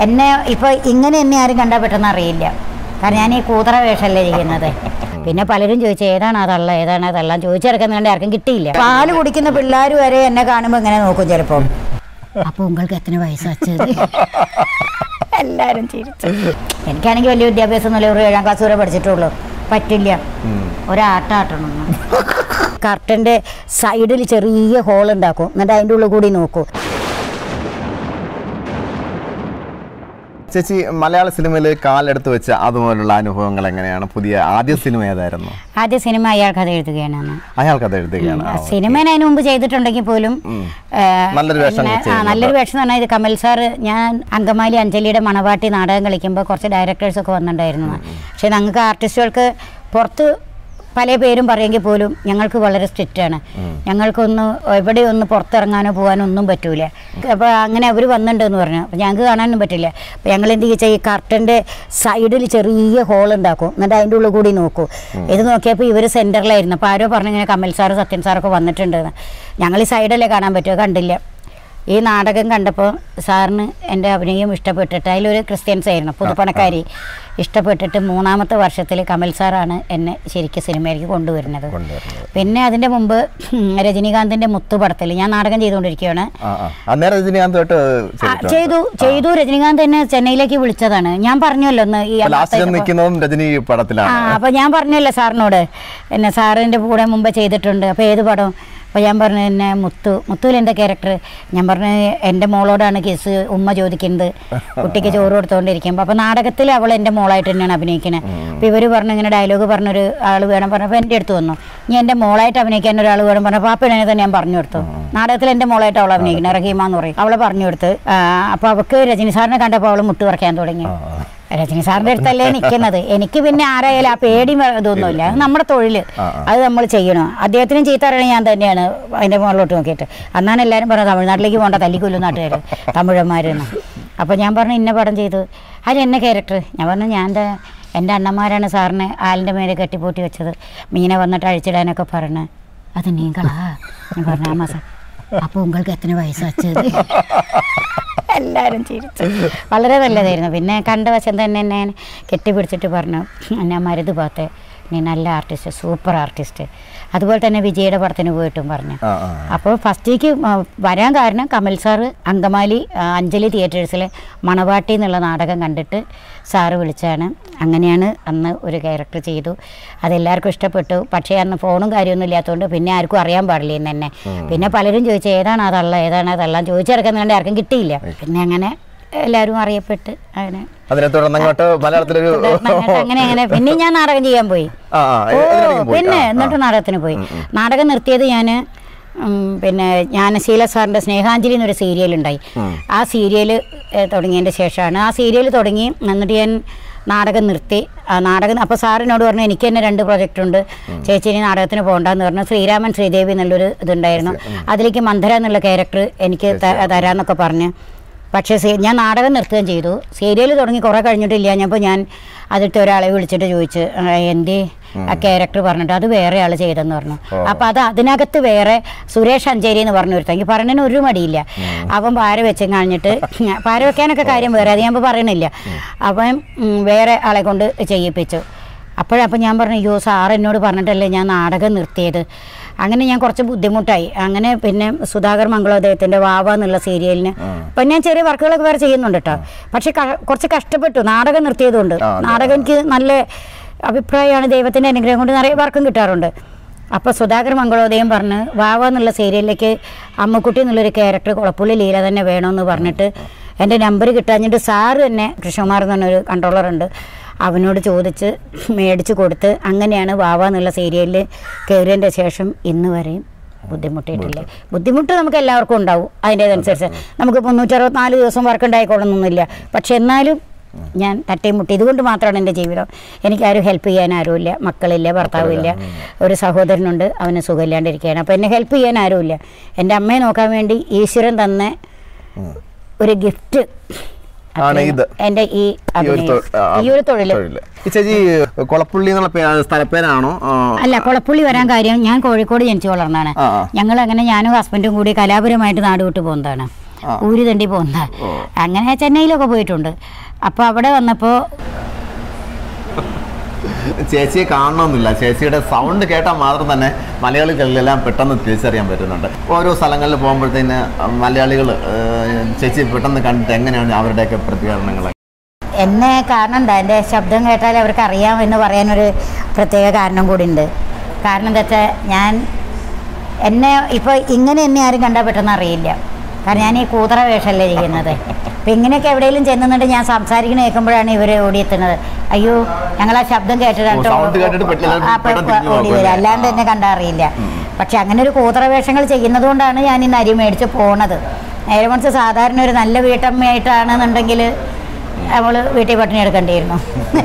എന്നെ ഇപ്പൊ ഇങ്ങനെ എന്നെ ആരും കണ്ടാൽ പെട്ടെന്ന് അറിയില്ല കാരണം ഞാൻ ഈ കൂതറ വേഷമല്ലേ ചെയ്യുന്നത് പിന്നെ പലരും ചോദിച്ചു ഏതാണ് അതല്ല ഏതാണ് അതെല്ലാം ചോദിച്ചെടുക്കുന്ന കണ്ട് ആർക്കും കിട്ടിയില്ല പാല് കുടിക്കുന്ന പിള്ളേർ വരെ എന്നെ കാണുമ്പോൾ ഇങ്ങനെ നോക്കും ചിലപ്പോൾ അപ്പൊ ഉങ്ങൾക്ക് എത്ര വയസ്സച്ചത് എല്ലാരും ചിരിച്ചു എനിക്കാണെങ്കിൽ വലിയ വിദ്യാഭ്യാസം ഒന്നുമില്ല ഒരു ഏഴാം ക്ലാസ് വരെ പഠിച്ചിട്ടുള്ളൂ പറ്റില്ല ഒരാട്ടാട്ടണം കർട്ടന്റെ സൈഡിൽ ചെറിയ ഹോൾ ഉണ്ടാക്കും എന്നിട്ട് അതിൻ്റെ ഉള്ളിൽ കൂടി നോക്കൂ ചേച്ചി മലയാള സിനിമയിൽ കാലെടുത്ത് വെച്ച അതുപോലുള്ള അനുഭവങ്ങൾ എങ്ങനെയാണ് പുതിയ ആദ്യ സിനിമ ഏതായിരുന്നു ആദ്യ സിനിമ അയാൾ കഥ എഴുതുകയാണ് അന്ന്. അയാൾക്ക് അത് എഴുതുകയാണ് ആ, സിനിമ അതിന് മുമ്പ് ചെയ്തിട്ടുണ്ടെങ്കിൽ പോലും ഏ, നല്ലൊരു വേഷം ഇങ്ങനെ- ആ, ചെയ്യുന്നുണ്ട്. നല്ലൊരു വേഷം എന്ന് പറഞ്ഞാൽ ഇത് കമൽ സാർ ഞാൻ അങ്കമാലി അഞ്ജലിയുടെ മണവാട്ടി നാടകം കളിക്കുമ്പോൾ കുറച്ച് ഡയറക്ടേഴ്സ് ഒക്കെ വന്നിട്ടുണ്ടായിരുന്നു പക്ഷെ ഞങ്ങൾക്ക് ആർട്ടിസ്റ്റുകൾക്ക് പുറത്ത് പല പേരും പറയുമെങ്കിൽ പോലും ഞങ്ങൾക്ക് വളരെ സ്ട്രിക്റ്റ് ആണ് ഞങ്ങൾക്കൊന്ന് എവിടെ ഒന്ന് പുറത്തിറങ്ങാനോ പോകാനോ ഒന്നും പറ്റൂല അപ്പോൾ അങ്ങനെ അവർ വന്നിട്ടുണ്ടെന്ന് പറഞ്ഞു അപ്പോൾ ഞങ്ങൾക്ക് കാണാനൊന്നും പറ്റില്ല അപ്പോൾ ഞങ്ങൾ എന്ത് വെച്ചാൽ ഈ കർട്ടൻ്റെ സൈഡിൽ ചെറിയ ഹോൾ ഉണ്ടാക്കും എന്നിട്ട് അതിൻ്റെ ഉള്ളിൽ കൂടി നോക്കൂ ഇത് നോക്കിയപ്പോൾ ഇവർ സെൻറ്ററിലായിരുന്നു അപ്പോൾ ആരോ പറഞ്ഞു ഇങ്ങനെ കമൽ സാറ് സത്യൻ സാറൊക്കെ വന്നിട്ടുണ്ടെന്ന് ഞങ്ങൾ ഈ സൈഡല്ലേ കാണാൻ പറ്റുമോ കണ്ടില്ല ഈ നാടകം കണ്ടപ്പോൾ സാറിന് എൻ്റെ അഭിനയം ഇഷ്ടപ്പെട്ടിട്ട് അതിലൊരു ക്രിസ്ത്യൻസ് ആയിരുന്നു പുതുപ്പണക്കാരി ഇഷ്ടപ്പെട്ടിട്ട് മൂന്നാമത്തെ വർഷത്തിൽ കമൽ സാറാണ് എന്നെ ശരിക്കും സിനിമയിലേക്ക് കൊണ്ടുവരുന്നത് കൊണ്ടുവരുന്നത്. പിന്നെ അതിൻ്റെ മുമ്പ് ഉം, രജനീകാന്തിൻ്റെ മുത്തുപടത്തിൽ ഞാൻ നാടകം ചെയ്തുകൊണ്ടിരിക്കുകയാണ് ആ ആ അന്നേരം രജനീകാന്ത് തൊട്ട് ആ, ചെയ്തിട്ടുണ്ട്. ചെയ്തു ചെയ്തു രജനീകാന്ത് എന്നെ ചെന്നൈയിലേക്ക് വിളിച്ചതാണ് ഞാൻ പറഞ്ഞല്ലോ ഒന്ന് ഈ അപ്പൊ ലാസ്റ്റ് അന്നത്തെ- നിൽക്കുന്നതും രജനി ആ പടത്തിലാണ് അപ്പൊ ഞാൻ പറഞ്ഞല്ലോ സാറിനോട് എന്നെ സാറിന്റെ കൂടെ മുമ്പ് ചെയ്തിട്ടുണ്ട് അപ്പൊ ഏത് പടം അപ്പോൾ ഞാൻ പറഞ്ഞു എന്നെ മുത്തു മുത്തുവിൽ എൻ്റെ ക്യാരക്ടർ ഞാൻ പറഞ്ഞു എൻ്റെ മോളോടാണ് കേസ് ഉമ്മ ചോദിക്കുന്നത് കുട്ടിക്ക് ചോറ് കൊടുത്തുകൊണ്ടിരിക്കുമ്പോൾ അപ്പോൾ നാടകത്തിൽ അവൾ എൻ്റെ മോളായിട്ട് തന്നെയാണ് അഭിനയിക്കുന്നത് അപ്പോൾ ഇവർ പറഞ്ഞു ഇങ്ങനെ ഡയലോഗ് പറഞ്ഞൊരു ആൾ വേണം പറഞ്ഞപ്പോൾ എൻ്റെ അടുത്ത് വന്നു ഇനി എൻ്റെ മോളായിട്ട് അഭിനയിക്കാൻ ഒരാൾ വേണം പറഞ്ഞപ്പോൾ ആ പെണ്ണിനെ തന്നെ ഞാൻ പറഞ്ഞു കൊടുത്തു നാടകത്തിൽ എൻ്റെ മോളായിട്ട് അവൾ അഭിനയിക്കുന്നത് റഹീമ എന്ന് പറയും അവളെ പറഞ്ഞു കൊടുത്ത് അപ്പോൾ അവൾക്ക് രജനി സാറിനെ കണ്ടപ്പോൾ അവൾ മുട്ട് പറിക്കാൻ തുടങ്ങി രജനി സാറിന്റെ അടുത്തല്ലേ നിൽക്കുന്നത് എനിക്ക് പിന്നെ ആരായാലും ആ പേടി ഇതൊന്നുമില്ല അത് നമ്മുടെ തൊഴിൽ അത് നമ്മൾ ചെയ്യണം അദ്ദേഹത്തിനും ചീത്ത പറയണത് ഞാൻ തന്നെയാണ് അതിന്റെ മുകളിലോട്ട് നോക്കിയിട്ട് അന്നാണ് എല്ലാവരും പറഞ്ഞത് തമിഴ്നാട്ടിലേക്ക് പോകണ്ട തല്ലിക്കൊല്ലും നാട്ടുകാർ തമിഴന്മാരെന്ന് അപ്പോൾ ഞാൻ പറഞ്ഞു ഇന്ന പടം ചെയ്തു അത് എന്നെ ക്യാരക്ടർ ഞാൻ പറഞ്ഞു ഞാൻ എന്താ എൻ്റെ അണ്ണന്മാരാണ് സാറിനെ ആലിൻ്റെ മേലെ കെട്ടിപ്പൂട്ടി വെച്ചത് മീനെ വന്നിട്ട് അഴിച്ചിടാനൊക്കെ പറഞ്ഞു അത് നീങ്കളാ ഞാൻ പറഞ്ഞു ആമാ സാർ അപ്പോൾ ഉങ്ങൾക്ക് എത്ര വയസ്സച്ചത് എല്ലാവരും ചിരിച്ചു വളരെ നല്ലതായിരുന്നു പിന്നെ കണ്ട വശം തന്നെ എന്നെ കെട്ടിപ്പിടിച്ചിട്ട് പറഞ്ഞു ഞാൻ മരുത് പാത്തെ നീ നല്ല ആർട്ടിസ്റ്റ് സൂപ്പർ ആർട്ടിസ്റ്റ് അതുപോലെ തന്നെ വിജയുടെ പടത്തിന് പോയിട്ടും പറഞ്ഞു ആ ആ അപ്പോൾ ഫസ്റ്റേക്ക് വരാൻ കാരണം കമൽ സാറ് അങ്കമാലി ആ, അഞ്ജലി തിയേറ്റേഴ്സിലെ മണവാട്ടി എന്നുള്ള നാടകം കണ്ടിട്ട് സാറ് വിളിച്ചാണ് അങ്ങനെയാണ് അന്ന് ഒരു ക്യാരക്ടർ ചെയ്തു അതെല്ലാവർക്കും ഇഷ്ടപ്പെട്ടു പക്ഷേ അന്ന് ഫോണും കാര്യമൊന്നും ഇല്ലാത്തതുകൊണ്ട് പിന്നെ ആർക്കും അറിയാൻ പാടില്ല ഇന്ന് തന്നെ പിന്നെ പലരും ചോദിച്ചു ഏതാണ് അതല്ല ഏതാണ് അതെല്ലാം ചോദിച്ചെടുക്കുന്നുണ്ട് ആർക്കും കിട്ടിയില്ല പിന്നെ അങ്ങനെ എല്ലാവരും അറിയപ്പെട്ട് അങ്ങനെ അതിനെ തുടർന്ന് അങ്ങോട്ട് മലയാളത്തിലൊരു തുടർന്ന് അങ്ങനെ അങ്ങനെ പിന്നെ ഞാൻ നാടകം ചെയ്യാൻ പോയി ആ ആ ഓ ഇതിനിടയ്ക്ക് പോയി. പിന്നെ ആ, ആ. എന്നിട്ട് നാടകത്തിന് പോയി നാടകം നിർത്തിയത് ഞാൻ പിന്നെ ജ്ഞാനശീല സാറിൻ്റെ സ്നേഹാഞ്ജലി എന്നൊരു സീരിയൽ ഉണ്ടായി ആ സീരിയൽ തുടങ്ങിയതിൻ്റെ ശേഷമാണ് ആ സീരിയൽ തുടങ്ങി എന്നിട്ട് ഞാൻ നാടകം നിർത്തി ആ നാടകം അപ്പോൾ സാറിനോട് പറഞ്ഞു എനിക്ക് തന്നെ രണ്ട് പ്രൊജക്റ്റ് ഉണ്ട് ചേച്ചി ഇനി നാടകത്തിന് പോകണ്ടെന്ന് പറഞ്ഞു ശ്രീരാമൻ ശ്രീദേവി എന്നുള്ളൊരു ഇതുണ്ടായിരുന്നു അതിലേക്ക് മന്ധര എന്നുള്ള ക്യാരക്ടർ എനിക്ക് ത- തരാമെന്നൊക്കെ പറഞ്ഞ് പക്ഷേ സീ ഞാൻ നാടകം നിർത്തുകയും ചെയ്തു സീരിയൽ തുടങ്ങി കുറേ കഴിഞ്ഞിട്ടില്ല ഞാനിപ്പോൾ ഞാൻ അതിട്ട് ഒരാളെ വിളിച്ചിട്ട് ചോദിച്ച് "ആ, എന്തേ ആ ക്യാരക്ടർ പറഞ്ഞിട്ട് അത് വേറെ ആൾ ചെയ്തെന്ന് പറഞ്ഞു അപ്പം അത് അതിനകത്ത് വേറെ സുരേഷ് അഞ്ചേരി എന്ന് പറഞ്ഞു ഒരുത്തൻ എനിക്ക് പറഞ്ഞതിന് ഒരു മടിയില്ല അവൻ പാര വെച്ച് കഴിഞ്ഞിട്ട് പാര വെക്കാനൊക്കെ കാര്യം വേറെ അത് ഞാൻ ഇപ്പോൾ പറയണില്ല അവൻ ഉം, വേറെ ആളെ കൊണ്ട് ചെയ്യിപ്പിച്ചു അപ്പോഴപ്പം ഞാൻ പറഞ്ഞു അയ്യോ സാർ എന്നോട് പറഞ്ഞിട്ടല്ലേ ഞാൻ നാടകം നിർത്തിയത് അങ്ങനെ ഞാൻ കുറച്ച് ബുദ്ധിമുട്ടായി അങ്ങനെ പിന്നെ സുധാകർ മംഗളോദയത്തിൻ്റെ വാവ എന്നുള്ള സീരിയലിന് ഇപ്പം ഞാൻ ചെറിയ വർക്കുകളൊക്കെ വേറെ ചെയ്യുന്നുണ്ട് കേട്ടോ പക്ഷെ ക- കുറച്ച് കഷ്ടപ്പെട്ടു നാടകം നിർത്തിയതുകൊണ്ട് ആ, അതെ. നാടകം എനിക്ക് നല്ല അഭിപ്രായമാണ് ദൈവത്തിൻ്റെ അനുഗ്രഹം കൊണ്ട് നിറയെ വർക്കും കിട്ടാറുണ്ട് അപ്പോൾ സുധാകർ മംഗളോദയം പറഞ്ഞ് വാവ എന്നുള്ള സീരിയലിലേക്ക് അമ്മക്കുട്ടി എന്നുള്ളൊരു ക്യാരക്ടർ കുളപ്പുള്ളി ലീല തന്നെ വേണമെന്ന് പറഞ്ഞിട്ട് എൻ്റെ നമ്പർ കിട്ടാഞ്ഞിട്ട് സാറ് തന്നെ കൃഷ്ണകുമാർ എന്ന് പറഞ്ഞൊരു കൺട്രോളർ ഉണ്ട് അവനോട് ചോദിച്ച് മേടിച്ച് കൊടുത്ത് അങ്ങനെയാണ് വാവ എന്നുള്ള സീരിയലിൽ കയറിയതിൻ്റെ ശേഷം ഇന്ന് വരെയും ബുദ്ധിമുട്ടിയിട്ടില്ല ബുദ്ധിമുട്ട് നമുക്ക് എല്ലാവർക്കും ഉണ്ടാവും അതിൻ്റേതനുസരിച്ച് നമുക്ക് മുന്നൂറ്ററുപത്തിനാല് ദിവസം വർക്ക് ഉണ്ടായിക്കൊള്ളണമെന്നില്ല പക്ഷെ എന്നാലും ഞാൻ തട്ടിയും മുട്ടി ഇതുകൊണ്ട് മാത്രമാണ് എൻ്റെ ജീവിതം എനിക്കാരും ഹെൽപ്പ് ചെയ്യാൻ ആരുമില്ല മക്കളില്ല ഭർത്താവില്ല ഒരു സഹോദരനുണ്ട് അവന് സുഖമില്ലാണ്ടിരിക്കുകയാണ് അപ്പോൾ എന്നെ ഹെൽപ്പ് ചെയ്യാൻ ആരുമില്ല എൻ്റെ അമ്മയെ നോക്കാൻ വേണ്ടി ഈശ്വരൻ തന്ന ഒരു ഗിഫ്റ്റ് ആണ് ഇത്. എൻ്റെ ഈ ഈ ഒരു അഭിനയം തൊ- ആ, ഈ ഒരു തൊഴിൽ തൊഴില്. ഈ ചേച്ചി കൊളപ്പുള്ളി എന്നുള്ള പേ- സ്ഥലപ്പേരാണോ ആ, അല്ല കുളപ്പുള്ളി വരാൻ കാര്യം ഞാൻ കോഴിക്കോട് ജനിച്ചു വളർന്നാണ് ആ, ആ. ഞങ്ങൾ അങ്ങനെ ഞാനും ഹസ്ബൻഡും കൂടി കലാപരമായിട്ട് നാട് വിട്ടു പോകുന്നതാണ് ആ. ഊരി തണ്ടി പോകുന്ന ഓ. അങ്ങനെ ചെന്നൈയിലൊക്കെ പോയിട്ടുണ്ട് അപ്പോൾ അവിടെ വന്നപ്പോൾ ചേച്ചിയെ കാണണമെന്നില്ല ചേച്ചിയുടെ സൗണ്ട് കേട്ടാൽ മാത്രം തന്നെ മലയാളികളിലെല്ലാം പെട്ടെന്ന് തിരിച്ചറിയാൻ പറ്റുന്നുണ്ട് ഓരോ സ്ഥലങ്ങളിൽ പോകുമ്പോഴത്തേന് മലയാളികൾ ചേച്ചി പെട്ടെന്ന് കണ്ടിട്ട് എങ്ങനെയാണ് അവരുടെയൊക്കെ പ്രതികരണങ്ങൾ എന്നെ കാണണ്ട എൻ്റെ ശബ്ദം കേട്ടാൽ അവർക്ക് അറിയാമെന്ന് പറയാനൊരു പ്രത്യേക കാരണം കൂടി ഉണ്ട് കാരണം എന്താ വെച്ചാൽ ഞാൻ എന്നെ ഇപ്പോൾ ഇങ്ങനെ എന്നെ ആരും കണ്ടാൽ പെട്ടെന്ന് അറിയില്ല കാരണം ഞാൻ ഈ കൂതറ വേഷമല്ലേ ഇരിക്കുന്നത് അപ്പം ഇങ്ങനെയൊക്കെ എവിടെയെങ്കിലും ചെന്നുന്നിട്ട് ഞാൻ സംസാരിക്കണ കേൾക്കുമ്പോഴാണ് ഇവർ ഓടിയെത്തുന്നത് അയ്യോ ഞങ്ങൾ ആ ശബ്ദം കേട്ടിട്ട് ഓ, sound കേട്ടിട്ട് പെട്ടെന്ന് ആ, പെ- പെട്ടെന്ന് തിരിഞ്ഞ് ഓടി നോക്കും വരും അല്ലേ? അല്ലാണ്ട് എന്നെ കണ്ടാൽ അറിയില്ല ഉം. പക്ഷെ അങ്ങനെ ഒരു കൂതറ വേഷങ്ങൾ ചെയ്യുന്നത് കൊണ്ടാണ് ഞാൻ ഇന്ന് അരി മേടിച്ച് പോണത് നേരെ മറിച്ച് സാധാരണ ഒരു നല്ല വീട്ടമ്മയായിട്ടാണെന്നുണ്ടെങ്കിൽ അവൾ വീട്ടിൽ പട്ടിണി എടുക്കേണ്ടിയിരുന്നു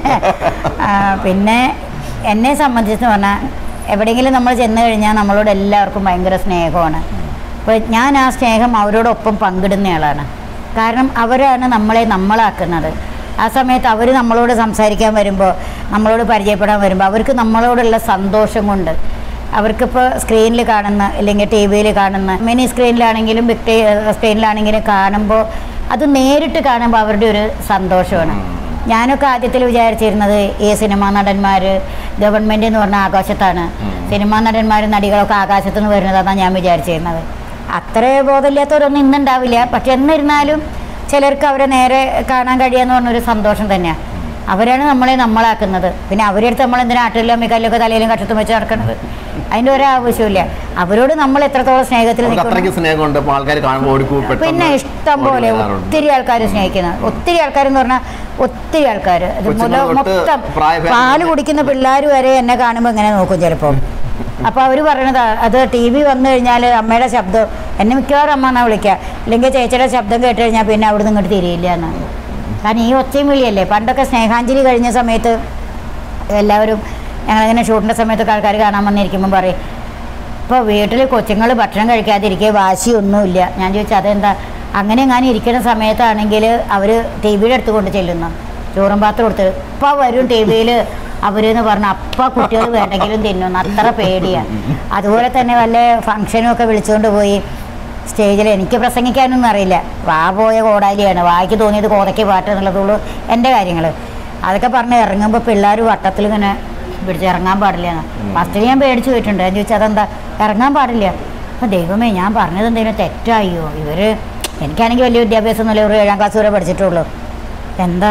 ആ, പിന്നെ എന്നെ സംബന്ധിച്ച് പറഞ്ഞാൽ എവിടെയെങ്കിലും നമ്മൾ ചെന്ന് കഴിഞ്ഞാൽ നമ്മളോട് എല്ലാവർക്കും ഭയങ്കര സ്നേഹമാണ് അപ്പോൾ ഞാൻ ആ സ്നേഹം അവരോടൊപ്പം പങ്കിടുന്നയാളാണ് കാരണം അവരാണ് നമ്മളെ നമ്മളാക്കുന്നത് ആ സമയത്ത് അവർ നമ്മളോട് സംസാരിക്കാൻ വരുമ്പോൾ നമ്മളോട് പരിചയപ്പെടാൻ വരുമ്പോൾ അവർക്ക് നമ്മളോടുള്ള സന്തോഷം കൊണ്ട് അവർക്കിപ്പോൾ സ്ക്രീനിൽ കാണുന്ന അല്ലെങ്കിൽ ടി വിയിൽ കാണുന്ന മിനി സ്ക്രീനിലാണെങ്കിലും ബിഗ് ടി സ്ക്രീനിലാണെങ്കിലും കാണുമ്പോൾ അത് നേരിട്ട് കാണുമ്പോൾ അവരുടെ ഒരു സന്തോഷമാണ് ഞാനൊക്കെ ആദ്യത്തിൽ വിചാരിച്ചിരുന്നത് ഈ സിനിമാ നടന്മാർ ഗവൺമെൻറ് എന്ന് പറഞ്ഞ ആകാശത്താണ് സിനിമാ നടന്മാർ നടികളൊക്കെ ആകാശത്ത് നിന്ന് വരുന്നതാണ് ഞാൻ വിചാരിച്ചിരുന്നത് അത്ര ബോധമില്ലാത്തവരൊന്നും ഇന്നുണ്ടാവില്ല പക്ഷെ എന്നിരുന്നാലും ചിലർക്ക് അവരെ നേരെ കാണാൻ കഴിയാന്ന് പറഞ്ഞൊരു സന്തോഷം തന്നെയാണ് അവരാണ് നമ്മളെ നമ്മളാക്കുന്നത് പിന്നെ അവരുടെ അടുത്ത് നമ്മൾ എന്തിനാ ആട്ടിലും മിക്കല്ലൊക്കെ തലയിലും കക്ഷത്തും വെച്ച് നടക്കുന്നത് അതിൻ്റെ ഒരു ആവശ്യമില്ല അവരോട് നമ്മൾ എത്രത്തോളം സ്നേഹത്തിൽ അവർക്ക് നിൽക്കുന്നു അത്രയ്ക്ക് സ്നേഹമുണ്ട് അപ്പോൾ ആൾക്കാർ കാണുമ്പോൾ ഓടിക്കൂ പെട്ടെന്ന് പിന്നെ ഇഷ്ടം ഓടി പോലെ വരാറുണ്ട്. ഒത്തിരി ആൾക്കാർ സ്നേഹിക്കുന്നത് ഒത്തിരി ആൾക്കാർ എന്ന് പറഞ്ഞാൽ ഒത്തിരി ആൾക്കാർ കൊച്ചുങ്ങൾ തൊട്ട് മൊത്തം പ്രായഭേദം പാല് കുടിക്കുന്ന പിള്ളേർ വരെ എന്നെ കാണുമ്പോൾ ഇങ്ങനെ നോക്കും ചിലപ്പോൾ അപ്പോൾ അവർ പറയണത് അത് ടി വി വന്നു കഴിഞ്ഞാൽ അമ്മയുടെ ശബ്ദം എന്നെ മിക്കവാറും അമ്മ എന്നാ വിളിക്കുക അല്ലെങ്കിൽ ചേച്ചിയുടെ ശബ്ദം കേട്ട് കഴിഞ്ഞാൽ പിന്നെ അവിടെ നിന്ന് ഇങ്ങോട്ട് തിരിയില്ല എന്നാണ് കാരണം ഈ ഒച്ചയും വിളിയല്ലേ പണ്ടൊക്കെ സ്നേഹാഞ്ജലി കഴിഞ്ഞ സമയത്ത് എല്ലാവരും ഞങ്ങളിങ്ങനെ ഷൂട്ടിൻ്റെ സമയത്തൊക്കെ ആൾക്കാർ കാണാൻ വന്നിരിക്കുമ്പോൾ പറയും ഇപ്പോൾ വീട്ടിൽ കൊച്ചുങ്ങൾ ഭക്ഷണം കഴിക്കാതിരിക്കുക വാശിയൊന്നുമില്ല ഞാൻ ചോദിച്ചാൽ അതെന്താ അങ്ങനെ എങ്ങാനും ഇരിക്കുന്ന സമയത്താണെങ്കിൽ അവർ ടി വിയുടെ അടുത്ത് കൊണ്ട് ചെല്ലുന്നു ചോറും പാത്രം കൊടുത്ത് ഇപ്പോൾ വരും ടി വിയിൽ അവരെന്ന് പറഞ്ഞാൽ അപ്പം കുട്ടികൾ വേണ്ടെങ്കിലും തിന്നുന്നു അത്ര പേടിയാണ് അതുപോലെ തന്നെ വല്ല ഫംഗ്ഷനും ഒക്കെ വിളിച്ചുകൊണ്ട് പോയി സ്റ്റേജിൽ എനിക്ക് പ്രസംഗിക്കാനൊന്നും അറിയില്ല വാ പോയ കോടാലിയാണ് വായിക്ക് തോന്നിയത് കോതയ്ക്ക് പാട്ട് എന്നുള്ളതുള്ളൂ എൻ്റെ കാര്യങ്ങൾ അതൊക്കെ പറഞ്ഞ് ഇറങ്ങുമ്പോൾ പിള്ളേർ വട്ടത്തിൽ ഇങ്ങനെ പിടിച്ച് ഇറങ്ങാൻ പാടില്ല ഫസ്റ്റിൽ ഞാൻ പേടിച്ച് പോയിട്ടുണ്ട് ഞാൻ ചോദിച്ചാൽ അതെന്താ ഇറങ്ങാൻ പാടില്ല അപ്പം ദൈവമേ ഞാൻ പറഞ്ഞത് എന്തെങ്കിലും തെറ്റായോ ഇവർ എനിക്കാണെങ്കിൽ വലിയ വിദ്യാഭ്യാസം ഒന്നുമില്ല ഒരു ഏഴാം ക്ലാസ് വരെ പഠിച്ചിട്ടുള്ളൂ എന്താ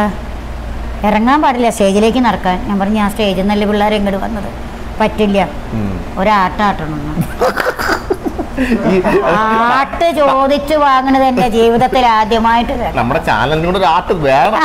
ഇറങ്ങാൻ പാടില്ല സ്റ്റേജിലേക്ക് നടക്കാൻ ഞാൻ പറഞ്ഞു ഞാൻ സ്റ്റേജിൽ നിന്നല്ലേ പിള്ളേർ ഇങ്ങോട്ട് വന്നത് പറ്റില്ല ഉം. ഒരാട്ടാട്ടണം ഈ ആട്ട് ചോദിച്ചു വാങ്ങണത് എൻ്റെ ജീവിതത്തിൽ ആദ്യമായിട്ട് കേട്ടോ. നമ്മുടെ ചാനലിനോട് ഒരു ആട്ട് വേണം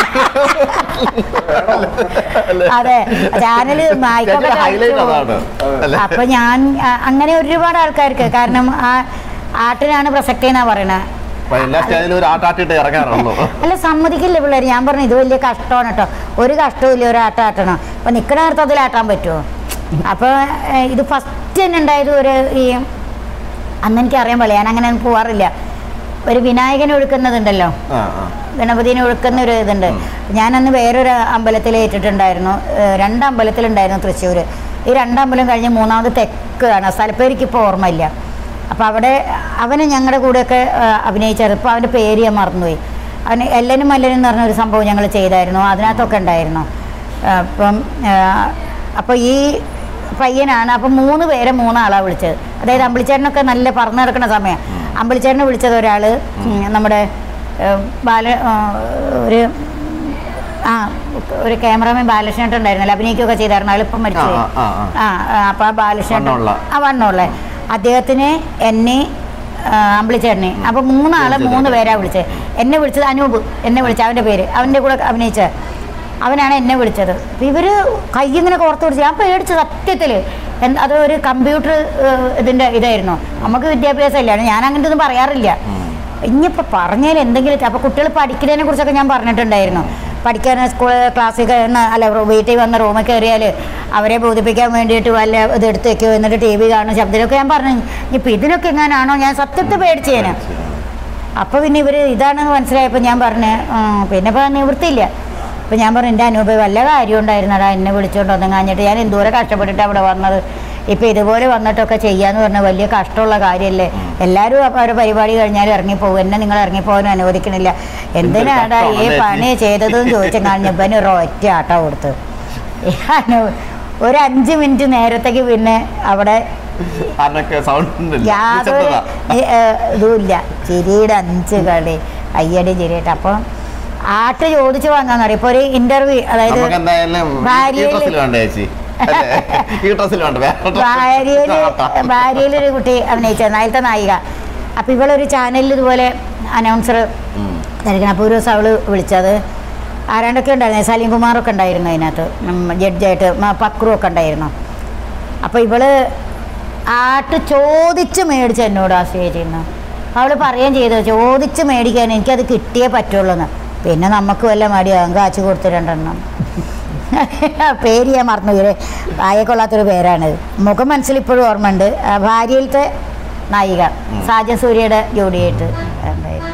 അതെ ചാനല് ചേച്ചിയുടെ ഹൈലൈറ്റ് അതാണ് അല്ലേ അപ്പൊ ഞാൻ അ- അങ്ങനെ ഒരുപാട് ആൾക്കാർക്ക് കാരണം ആ ആട്ടിനാണ് പ്രസക്തി എന്നാ പറയണത് അപ്പൊ എല്ലാ സ്റ്റേജിലും ഒരു ആട്ടാട്ടിട്ട് ഇറങ്ങാറുള്ളൂ അല്ല സമ്മതിക്കില്ല പിള്ളേർ ഞാൻ പറഞ്ഞു ഇത് വലിയ കഷ്ടമാണ് കേട്ടോ ഒരു കഷ്ടവും ഇല്ല ഒരു ആട്ടം ആട്ടണം അപ്പൊ നിൽക്കണ നേരത്തെ അതിൽ ആട്ടാൻ പറ്റുമോ അപ്പോൾ ഇത് ഫസ്റ്റ് തന്നെ ഉണ്ടായത് ഒരു ഈ അന്ന് എനിക്കറിയാൻ പോലെ ഞാൻ അങ്ങനെ പോവാറില്ല ഒരു വിനായകനെ ഒഴുക്കുന്നതുണ്ടല്ലോ ആ ആ ഗണപതിനെ ഒഴുക്കുന്ന ഒരു ഇതുണ്ട് ഞാനന്ന് വേറൊരു അമ്പലത്തിൽ ഏറ്റിട്ടുണ്ടായിരുന്നു ഏഹ് രണ്ട് അമ്പലത്തിലുണ്ടായിരുന്നു തൃശ്ശൂർ ഈ രണ്ടമ്പലം കഴിഞ്ഞ് മൂന്നാമത് തെക്കാണ് സ്ഥലപ്പേരിക്ക് ഇപ്പോൾ ഓർമ്മയില്ല അപ്പോൾ അവിടെ അവന് ഞങ്ങളുടെ കൂടെയൊക്കെ ഏഹ് അഭിനയിച്ചത് ഇപ്പോൾ അവൻ്റെ പേര് ഞാൻ മറന്നുപോയി അവന് എല്ലനും മല്ലനും എന്ന് പറഞ്ഞ ഒരു സംഭവം ഞങ്ങൾ ചെയ്തായിരുന്നു അതിനകത്തൊക്കെ ഉണ്ടായിരുന്നു ഏഹ് അപ്പം ഏഹ് അപ്പോൾ ഈ പയ്യനാണ് അപ്പം മൂന്ന് പേരെ മൂന്നാളാണ് വിളിച്ചത് അതായത് അമ്പിളിച്ചേട്ടനൊക്കെ നല്ല പറന്നു നടക്കുന്ന സമയം അമ്പിളിച്ചേട്ടനെ വിളിച്ചത് ഒരാൾ നമ്മുടെ ഏഹ് ബാല ഏഹ് ഒരു ആ ഒരു ക്യാമറാമാൻ ബാലകൃഷ്ണൻ ഉണ്ടായിരുന്നല്ലോ അഭിനയിക്കുകയൊക്കെ ചെയ്തായിരുന്നു അയാളിപ്പം മരിച്ചു ആ, ആ, ആ. ആ ആ, അപ്പൊ ആ ബാലകൃഷ്ണൻ വണ്ണമുള്ള. ആ വണ്ണമുള്ള അദ്ദേഹത്തിന് എന്നെ ആ, അമ്പിളിച്ചേട്ടനെ അപ്പൊ മൂന്നാളെ വിളിച്ചത്. മൂന്ന് പേരാ വിളിച്ചത് എന്നെ വിളിച്ചത് അനൂപ് എന്നെ വിളിച്ച അവന്റെ പേര് അവന്റെ കൂടെ അഭിനയിച്ച അവനാണ് എന്നെ വിളിച്ചത് അപ്പൊ ഇവര് കൈ ഇങ്ങനെ കോർത്ത് പിടിച്ച് ഞാൻ പേടിച്ചു സത്യത്തില് എന്ത് അത് ഒരു കമ്പ്യൂട്ടർ ഇതിന്റെ ഇതായിരുന്നു നമുക്ക് വിദ്യാഭ്യാസം ഇല്ല ഞാൻ അങ്ങനത്തെ ഒന്നും പറയാറില്ല ഇനിയിപ്പോൾ പറഞ്ഞാൽ എന്തെങ്കിലും അപ്പോൾ കുട്ടികൾ പഠിക്കുന്നതിനെ കുറിച്ചൊക്കെ ഞാൻ പറഞ്ഞിട്ടുണ്ടായിരുന്നു പഠിക്കാൻ സ്കൂൾ ക്ലാസ്സിൽ കയറുന്ന അല്ല വീട്ടിൽ വന്ന റൂമിൽ കയറിയാൽ അവരെ ബോധിപ്പിക്കാൻ വേണ്ടിയിട്ട് വല്ല ഇത് എടുത്ത് വെക്കുമോ എന്നിട്ട് ടി വി കാണും ശബ്ദമൊക്കെ ഞാൻ പറഞ്ഞു ഇനിയിപ്പോൾ ഇതിനൊക്കെ എങ്ങനെയാണോ ഞാൻ സത്യത്തെ പേടിച്ചേനെ അപ്പോൾ പിന്നെ ഇവർ ഇതാണെന്ന് മനസ്സിലായപ്പോൾ ഞാൻ പറഞ്ഞു "ആ, പിന്നെ ഇപ്പോൾ നിവൃത്തിയില്ല അപ്പോൾ ഞാൻ പറഞ്ഞു എൻ്റെ അനുഭവം വല്ല കാര്യം ഉണ്ടായിരുന്നടാ എന്നെ വിളിച്ചുകൊണ്ട് വന്നു കഴിഞ്ഞിട്ട് ഞാൻ എന്തോരം കഷ്ടപ്പെട്ടിട്ട് അവിടെ വന്നത് ഇപ്പൊ ഇതുപോലെ വന്നിട്ടൊക്കെ ചെയ്യാന്ന് പറഞ്ഞാൽ വലിയ കഷ്ടമുള്ള കാര്യമല്ലേ എല്ലാവരും അപ്പൊ അവരുടെ പരിപാടി കഴിഞ്ഞാൽ ഇറങ്ങിപ്പോകും എന്നെ നിങ്ങൾ ഇറങ്ങിപ്പോകാനും അനുവദിക്കണില്ല എന്തിനാടാ ഈ കഷ്ടമാണല്ലേ പണി ചെയ്തതെന്ന് ചോദിച്ചു കഴിഞ്ഞപ്പന് ഒരു ഒറ്റ ആട്ട കൊടുത്തു ഞാന് ഒരു അഞ്ച് മിനിറ്റ് നേരത്തേക്ക് പിന്നെ അവിടെ അതിനൊക്കെ സൗണ്ട് യാതൊരു ഏ- ഏ, ഇതുമില്ല ചിരിയുടെ അഞ്ച് കളി അയ്യടി ചിരിയിട്ട് അപ്പം ആട്ട് ചോദിച്ചു വാങ്ങാൻ അറിയാം ഇപ്പൊ ഒരു ഇന്റർവ്യൂ അതായത് നമുക്ക് എന്തായാലും ഈ ഭാര്യയില് ഡ്രസ്സിൽ വേണ്ട ചേച്ചി അല്ലേ? ഈ ഡ്രസ്സിൽ വേണ്ട വേറെ dress. ഭാര്യയില് ഭാര്യയിലൊരു കുട്ടി അഭിനയിച്ച അതിലത്തെ നായിക അപ്പൊ ഇവളൊരു ചാനലിൽ ഇതുപോലെ അനൗൺസർ ഉം. തിരക്കണം അപ്പോൾ ഒരു ദിവസം അവള് വിളിച്ചത് ആരാണ്ടൊക്കെ ഉണ്ടായിരുന്നു സലീം കുമാറൊക്കെ ഉണ്ടായിരുന്നു അതിനകത്ത് ഉം, ജഡ്ജായിട്ട് മ- പക്രു ഒക്കെ ഉണ്ടായിരുന്നു അപ്പോൾ ഇവള് ആട്ട് ചോദിച്ച് മേടിച്ച് എന്നോട് ആ സ്റ്റേജിൽ നിന്ന് അവൾ പറയുകയും ചെയ്തു ചോദിച്ച് മേടിക്കാൻ എനിക്കത് കിട്ടിയേ പറ്റുള്ളൂ എന്ന് പിന്നെ നമുക്ക് വല്ല മടിയാകും കാച്ചു കൊടുത്ത് രണ്ടെണ്ണം പേര് ഞാൻ മറന്നു ഇവര് ആയെക്കൊള്ളാത്തൊരു പേരാണ് മുഖം മനസ്സിൽ ഇപ്പോഴും ഓർമ്മയുണ്ട് ആ ഭാര്യയിലത്തെ നായിക സാജൻ സൂര്യയുടെ ജോഡിയായിട്ട് ഉണ്ടായിരുന്നു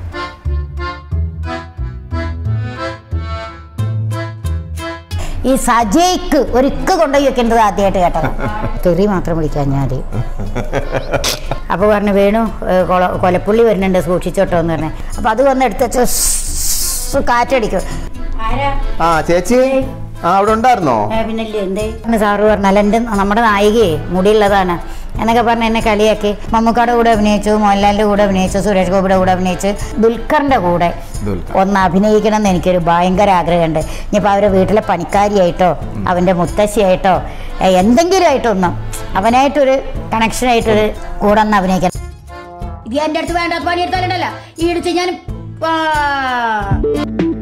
ഈ സജയ്ക്ക് ഒരു ഇക്ക് കൊണ്ടുപോയി വെക്കേണ്ടത് ആദ്യമായിട്ട് കേട്ടത് തെറി മാത്രം വിളിക്കാൻ ഞാൻ അപ്പോൾ പറഞ്ഞു വേണു ഏഹ് കൊല കൊലപ്പുള്ളി വരുന്നുണ്ട് സൂക്ഷിച്ചോട്ടോ എന്ന് പറഞ്ഞു അപ്പോൾ അത് വന്ന് എടുത്ത് വെച്ച് കാറ്റടിക്കും ആ ചേച്ചി ആ അവിടെ ഉണ്ടായിരുന്നോ പിന്നല്ലേ എന്തേ സാറ് പറഞ്ഞാൽ എൻ്റെ നമ്മുടെ നായികയെ മുടിയുള്ളതാണ് എന്നൊക്കെ പറഞ്ഞ് എന്നെ കളിയാക്കി മമ്മൂക്കയുടെ കൂടെ അഭിനയിച്ചു മോഹൻലാലിൻ്റെ കൂടെ അഭിനയിച്ചു സുരേഷ് ഗോപിയുടെ കൂടെ അഭിനയിച്ചു ദുൽഖറിൻ്റെ കൂടെ ദുൽഖർ. ഒന്ന് അഭിനയിക്കണം എന്ന് എനിക്കൊരു ഭയങ്കര ആഗ്രഹമുണ്ട് ഇനിയിപ്പോൾ അവരുടെ വീട്ടിലെ പണിക്കാരിയായിട്ടോ അവൻ്റെ മുത്തശ്ശിയായിട്ടോ ഏ, എന്തെങ്കിലും ആയിട്ടൊന്നും അവനായിട്ടൊരു കണക്ഷനായിട്ടൊരു കൂടെ ഒന്ന് അഭിനയിക്കണം ഇത് എൻ്റെ അടുത്ത് വേണ്ട പണിയെടുത്താലുണ്ടല്ല ഈ ഇടിച്ച് ഞാൻ